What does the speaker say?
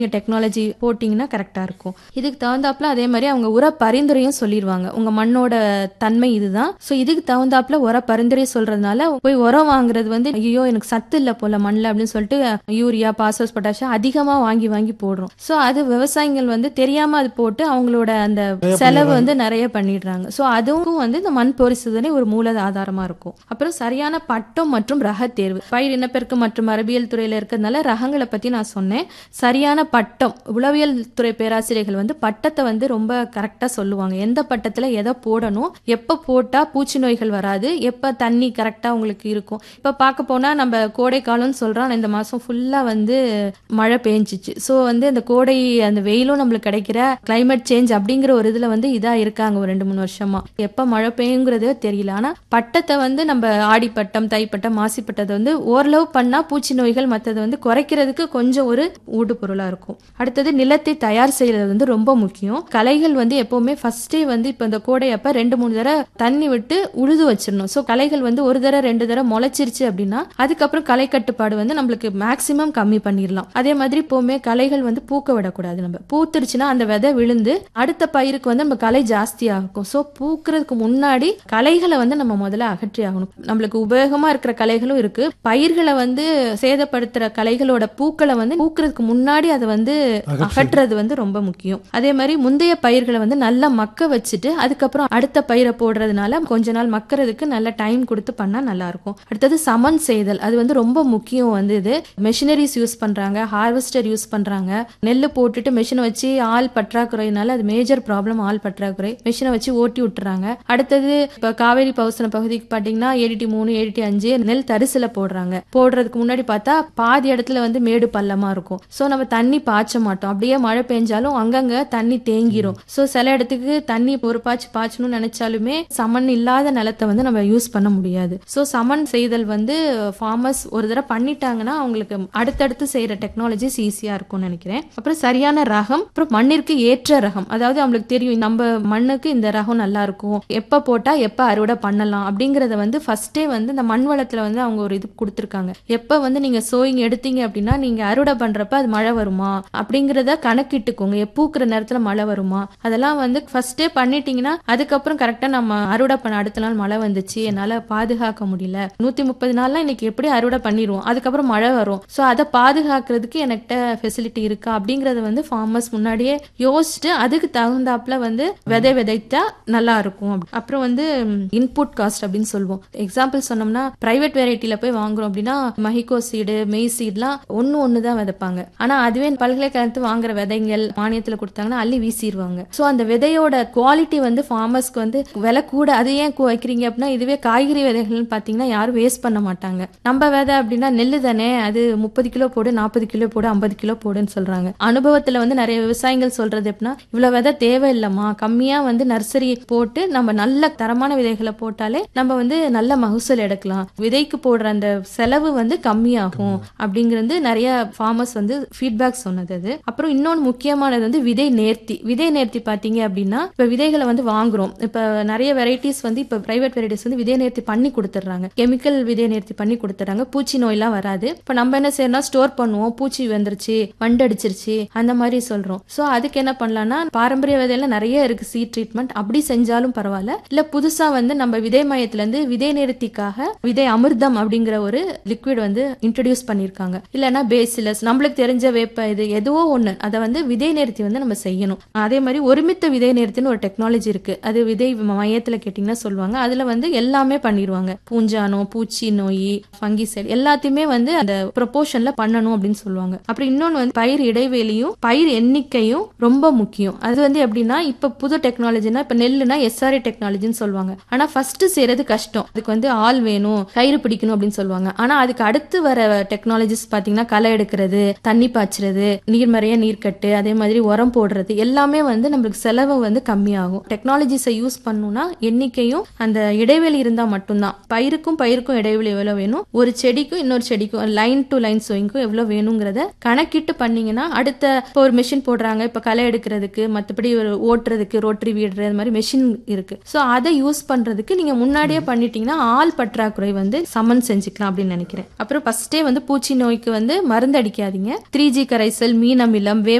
Technology போட்டிங்கன்னா கரெக்டாக இருக்கும் இதுக்கு தகுந்தாப்புல அதே மாதிரி அவங்க உர பரிந்துரையும் சொல்லிடுவாங்க உங்கள் மண்ணோட தன்மை இதுதான் ஸோ இதுக்கு தகுந்தாப்புல உர பரிந்துரை சொல்றதுனால போய் உரம் வாங்குறது வந்து ஐயோ எனக்கு சத்து இல்லை போல மண்ணில் அப்படின்னு சொல்லிட்டு யூரியா பாஸ்பரஸ் பொட்டாசியம் அதிகமாக வாங்கி வாங்கி போடுறோம் ஸோ அது விவசாயிகள் வந்து தெரியாம அது போட்டு அவங்களோட அந்த செலவு வந்து நிறைய பண்ணிடுறாங்க ஸோ அதுவும் வந்து இந்த மண் பரிசோதனை ஒரு மூல ஆதாரமா இருக்கும் அப்புறம் சரியான பட்டம் மற்றும் ரக தேர்வு பயிர் இனப்பெருக்கு மற்றும் மரபியல் துறையில இருக்கிறதுனால ரகங்களை பத்தி நான் சொன்னேன் சரியான பட்டம் உளவியல் துறை பேராசிரியர்கள் வந்து பட்டத்தை வந்து ரொம்ப கரெக்டா சொல்லுவாங்க எந்த பட்டத்துல எதை போடணும் எப்ப போட்டா பூச்சி நோய்கள் வராது எப்ப தண்ணி கரெக்டா உங்களுக்கு இருக்கும் இப்ப பார்க்க போனா நம்ம கோடை காலம்னு சொல்றோம் ஆனா இந்த மாசம் ஃபுல்லா வந்து மழை பெஞ்சிச்சு ஸோ வந்து அந்த கோடை அந்த வெயிலும் நம்மளுக்கு கிடைக்கிற climate சேஞ்ச் அப்படிங்கிற ஒரு இதுல வந்து இதா இருக்காங்க ஒரு ரெண்டு மூணு வருஷமா எப்ப மழை பெய்யுங்கிறதே தெரியல ஆனா பட்டத்தை வந்து நம்ம ஆடிப்பட்டம் தைப்பட்டம் மாசிப்பட்டத்தை வந்து ஓரளவு பண்ணா பூச்சி நோய்கள் மத்ததை வந்து குறைக்கிறதுக்கு கொஞ்சம் ஒரு ஊடு பொருளா இருக்கும் அடுத்தது நிலத்தை தயார் செய்யறது வந்து ரொம்ப முக்கியம் களைகள் வந்து எப்பவுமே ஃபர்ஸ்டே வந்து இப்ப இந்த கோடை அப்ப ரெண்டு மூணு தடவை தண்ணி விட்டு உழுது வச்சிடணும் ஸோ களைகள் வந்து ஒரு தடவை ரெண்டு தடவை முளைச்சிருச்சு அப்படின்னா அதுக்கப்புறம் களை கட்டுப்பாடு வந்து நம்மளுக்கு மேக்சிமம் கம்மி பண்ணிடலாம் அதே மாதிரி இப்பவுமே களைகள் வந்து பூக்க விடக்கூடாது நம்ம பூத்துருச்சுன்னா அந்த விதை விழுந்து அடுத்த பயிருக்கு வந்து நம்ம களை ஜாஸ்தி ஆகும் ஸோ பூக்கிறதுக்கு முன்னாடி களைகளை வந்து நம்ம முதல்ல அகற்றி ஆகணும் நம்மளுக்கு உபயோகமா இருக்கிற களைகளும் இருக்கு பயிர்களை வந்து சேதப்படுத்துற களைகளோட பூக்களை வந்து பூக்கிறதுக்கு முன்னாடி அதை வந்து அகற்றுறது வந்து ரொம்ப முக்கியம் அதே மாதிரி முந்தைய பயிர்களை வந்து நல்லா மக்க வச்சுட்டு அதுக்கப்புறம் அடுத்த பயிரை போடுறதுனால கொஞ்ச நாள் மக்கறதுக்கு நல்ல டைம் கொடுத்து பண்ணா நல்லா இருக்கும் அடுத்தது சமன் செய்தல் அது வந்து ரொம்ப முக்கியம் வந்து இது மெஷினரிஸ் யூஸ் பண்றாங்க ஹார்வெஸ்டர் யூஸ் பண்றாங்க நெல்லு போட்டுட்டு மெஷினை வச்சு ஆள் பற்றாக்குறையினால அது மேஜர் ப்ராப்ளம் ஆள் பற்றாக்குறை மெஷினை வச்சு ஓட்டி விட்டுறாங்க அடுத்தது இப்ப காவேரி பவுசன பகுதிக்கு பாத்தீங்கன்னா ஏடிடி மூணு ஏடிடி அஞ்சு நெல் தரிசுல போடுறாங்க போடுறதுக்கு முன்னாடி பார்த்தா பாதி இடத்துல வந்து மேடு பள்ளமா இருக்கும் சோ நம்ம தண்ணி பாய்ச்ச மாட்டோம் அப்படியே மழை பெஞ்சாலும் அங்கங்க தண்ணி தேங்கிரும் சோ சில இடத்துக்கு தண்ணி ஒரு பாய்ச்சி பாய்ச்சணும்னு நினைச்சாலுமே சமன் இல்லாத நிலத்தை வந்து நம்ம யூஸ் பண்ண முடியாது சோ சமன் செய்தல் வந்து ஃபார்மர்ஸ் ஒரு தடவை பண்ணிட்டாங்கன்னா அவங்களுக்கு அடுத்தடுத்து செய்யற டெக்னாலஜிஸ் ஈஸியா இருக்கும்னு நினைக்கிறேன் அப்புறம் சரியான ரகம் அப்புறம் மண்ணிற்கு ஏற்ற ரகம் அதாவது அவங்களுக்கு தெரியும் நம்ம மண்ணுக்கு இந்த ரகம் நல்லா இருக்கும் எப்ப போட்டா எப்ப அறுவடை பண்ணலாம் அப்படிங்கறத வந்து ஃபர்ஸ்டே வந்து இந்த மண் வளத்துல வந்து அவங்க ஒரு இது கொடுத்துருக்காங்க எப்ப வந்து நீங்க சோயிங் எடுத்தீங்க அப்படின்னா நீங்க அறுவடை பண்றப்ப அது மழை வருமா அப்படிங்கறத கணக்கிட்டுக்கோங்க எப்ப பூக்கிற நேரத்துல மழை வருமா அதெல்லாம் வந்து ஃபர்ஸ்டே பண்ணிட்டீங்கன்னா அதுக்கப்புறம் கரெக்டா நம்ம அறுவடை பண்ண அடுத்த நாள் மழை வந்துச்சு என்னால பாதுகாக்க முடியல நூத்தி முப்பது நாள்ல இன்னைக்கு எப்படி அறுவடை பண்ணிடுவோம் அதுக்கப்புறம் மழை வரும் சோ அதை பாதுகாக்கிறதுக்கு என்கிட்ட ஃபெசிலிட்டி இருக்கா அப்படிங்கறத வந்து ஃபார்மர்ஸ் முன்னாடியே யோசிச்சுட்டு அதுக்கு தகுந்தாப்புல வந்து விதை விதைத்தா நல்லா இருக்கும் அப்படி. அப்புறம் வந்து இன்புட் காஸ்ட் அப்படின்னு சொல்லுவோம் எக்ஸாம்பிள் சொன்னோம்னா பிரைவேட் வெரைட்டில போய் வாங்குறோம் அப்படின்னா மஹிகோ சீடு மெய் சீட்லாம் ஒன்னு ஒன்னு தான் விதைப்பாங்க ஆனா அதுவே பல்கலைக்கழகத்து வாங்குற விதைகள் மானியத்துல கொடுத்தாங்கன்னா அள்ளி வீசிடுவாங்க சோ அந்த விதையோட குவாலிட்டி வந்து ஃபார்மர்ஸ்க்கு வந்து விலை கூட அது ஏன் கு- வைக்கிறீங்க அப்படின்னா இதுவே காய்கறி விதைகள்னு பாத்தீங்கன்னா யாரும் வேஸ்ட் பண்ண மாட்டாங்க நம்ம விதை அப்படின்னா நெல்லு தானே அது முப்பது கிலோ போடு நாற்பது கிலோ போடு ஐம்பது கிலோ போடுன்னு சொல்றாங்க அனுபவத்துல வந்து நிறைய விவசாயிகள் சொல்றது எப்படின்னா இவ்வளவு விதை தேவையில்லைம்மா கம்மியா வந்து நர்சரி போட்டு நம்ம நல்ல தரமான விதைகளை போட்டாலே நம்ம வந்து நல்ல மகசூல் எடுக்கலாம் விதைக்கு போடுற அந்த செலவு வந்து கம்மியாகும் அப்படிங்கிறது நிறைய ஃபார்மர்ஸ் வந்து ஃபீட்பேக் சொன்னது அது அப்புறம் இன்னொன்று முக்கியமானது வந்து விதை நேர்த்தி விதை நேர்த்தி பார்த்தீங்க அப்படின்னா இப்போ விதைகளை வந்து வாங்குறோம் இப்போ நிறைய வெரைட்டிஸ் வந்து இப்போ பிரைவேட் வெரைட்டிஸ் வந்து விதை நேர்த்தி பண்ணி கொடுத்துட்றாங்க கெமிக்கல் விதை நேர்த்தி பண்ணி கொடுத்துட்றாங்க பூச்சி நோயெல்லாம் வராது இப்போ நம்ம என்ன செய்யணும் ஸ்டோர் பண்ணுவோம் பூச்சி வந்துருச்சு வண்டு அடிச்சிருச்சு அந்த மாதிரி சொல்றோம் ஸோ அதுக்கு என்ன பண்ணலாம்னா பாரம்பரிய விதையில நிறைய இருக்கு சீட் ட்ரீட்மெண்ட் அப்படி செஞ்சாலும் பரவாயில்ல இல்ல புதுசா வந்து நம்ம விதை மையத்துல இருந்து விதை நேர்த்திக்காக விதை அமிர்தம் அப்படிங்கிற ஒரு லிக்விட் வந்து இன்ட்ரடியூஸ் பண்ணிருக்காங்க இல்லைன்னா பேசிலஸ் நம்மளுக்கு தெரிஞ்ச வேப்ப இது எதுவோ ஒண்ணு அதை வந்து விதை நேர்த்தி வந்து நம்ம செய்யணும் அதே மாதிரி ஒருமித்த விதை நேர்த்தின்னு ஒரு டெக்னாலஜி இருக்கு அது விதை மையத்துல கேட்டீங்கன்னா சொல்லுவாங்க அதுல வந்து எல்லாமே பண்ணிடுவாங்க பூஞ்சானம் பூச்சி நோய் ஃபங்கிசைட் எல்லாத்தையுமே வந்து அந்த ப்ரொபோஷன்ல பண்ணணும் அப்படின்னு சொல்லுவாங்க அப்புறம் இன்னொன்னு வந்து பயிர் இடைவெளியும் பயிர் எண்ணிக்கையும் ரொம்ப முக்கியம் அது வந்து எப்படின்னா இப்ப புது டெக்னாலஜினா இப்ப நெல்லுனா எஸ்ஆர்ஏ டெக்னாலஜின்னு சொல்லுவாங்க ஆனா ஃபர்ஸ்ட் செய்யறது கஷ்டம் அதுக்கு வந்து ஆள் வேணும் கயிறு பிடிக்கணும் அப்படின்னு சொல்லுவாங்க ஆனா அதுக்கு அடுத்து வர டெக்னாலஜிஸ் பாத்தீங்கன்னா களை எடுக்கிறது தண்ணி பாய்ச்சுறது நீர்மறைய நீர்க்கட்டு அதே மாதிரி உரம் போடுறது எல்லாமே வந்து நம்மளுக்கு செலவு வந்து கம்மியாகும் டெக்னாலஜிஸை யூஸ் பண்ணணும்னா எண்ணிக்கையும் அந்த இடைவெளி இருந்தா மட்டும்தான் பயிருக்கும் பயிருக்கும் இடைவெளி எவ்வளவு வேணும் ஒரு செடிக்கும் இன்னொரு செடிக்கும் லைன் டு லைன் சோயிங்க்கும் எவ்வளவு வேணுங்கிறத கணக்கிட்டு பண்ணீங்கன்னா அடுத்த இப்போ ஒரு மிஷின் போடுறாங்க இப்ப களை எடுக்கிறதுக்கு மத்தபடி ஒரு ஓட்டுறதுக்கு ரோட்டரி வீடுறது அது மாதிரி மெஷின் இருக்கு சோ அதை யூஸ் பண்றதுக்கு நீங்க முன்னாடியே பண்ணிட்டீங்கன்னா ஆள் பற்றாக்குறை வந்து சமன் செஞ்சுக்கலாம் அப்படின்னு நினைக்கிறேன் அப்புறம் ஃபர்ஸ்டே வந்து பூச்சி நோய்க்கு வந்து மருந்து அடிக்காதீங்க த்ரீ ஜி கரைசல் கரைசல் மீன் அமிலம்